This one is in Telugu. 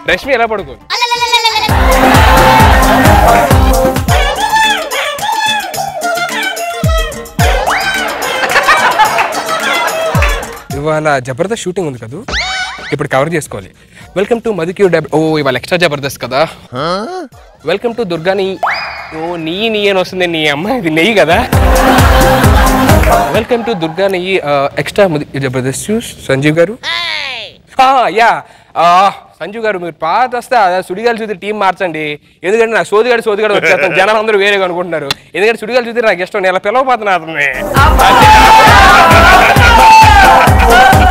రష్మి ఎలా పడుకోండి ఇవాళ జబర్దస్త్ షూటింగ్ ఉంది కదా ఇప్పుడు కవర్ చేసుకోవాలి వెల్కమ్ టు మధుక్యూ డబ్ ఓ ఇవాళ ఎక్స్ట్రా జబర్దస్త్ కదా వెల్కమ్ టు దుర్గాని ఓ నీ నీ అని వస్తుంది నీ అమ్మ ఇది నెయ్యి కదా వెల్కమ్ టు దుర్గా నెయ్యి ఎక్స్ట్రా జబర్దస్త్ చూస్ సంజీవ్ గారు ఆ, యా ఆ, సంజీవ్ గారు మీరు పాత వస్తే ఆ సుడిగాలి చూసి టీం మార్చండి ఎందుకంటే నాకు సోదిగాడు సోదిగాడు వచ్చేస్తాను జనాలు అందరూ వేరేగా అనుకుంటున్నారు ఎందుకంటే సుడిగాలి చూసి నాకు ఇష్టం నేను ఇలా పిలవపోతున్నా అతన్ని